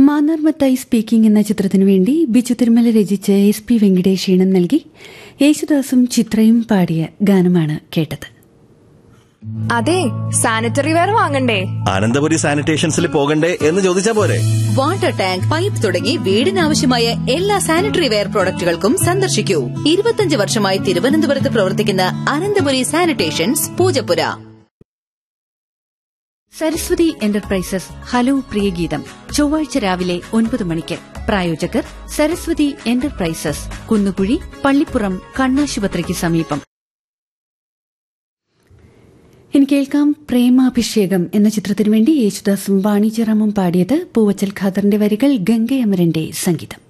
മാന്നാർമത്തായി speaking എന്ന ചിത്രത്തിനു വേണ്ടി ബിജു തിരുമല രചിച്ച് എസ് പി വെങ്കിടേഷ് ഈണം നൽകി യേശുദാസും ചിത്രയും പാടിയ ഗാനമാണ് കേട്ടത് അതെ സാനിറ്ററി വെയർ വാങ്ങണ്ടേ അനന്തപുരി സാനിറ്റേഷൻസിൽ പോകണ്ടേ എന്ന് ചോദിച്ചാ പോരെ വാട്ടർ ടാങ്ക് പൈപ്പ് തുടങ്ങി വീടിനാവശ്യമായ എല്ലാ സാനിറ്ററി വെയർ പ്രോഡക്റ്റുകൾക്കും സന്ദർശിക്കൂ ഇരുപത്തിയഞ്ച് വർഷമായി തിരുവനന്തപുരത്ത് പ്രവർത്തിക്കുന്ന Ananthapuri sanitations Poojappura Saraswathi enterprises hello പ്രിയഗീതം ചൊവ്വാഴ്ച രാവിലെ ഒൻപത് മണിക്ക് പ്രായോജകർ സരസ്വതി എന്റർപ്രൈസസ് കുന്നുകുഴി പള്ളിപ്പുറം കണ്ണാശുപത്രിക്ക് സമീപം ഇനി കേൾക്കാം പ്രേമാഭിഷേകം എന്ന ചിത്രത്തിനു വേണ്ടി യേശുദാസും വാണിജ്യറാമും പാടിയത് പൂവച്ചൽ ഖാദറിന്റെ വരികൾ ഗംഗയമരന്റെ സംഗീതം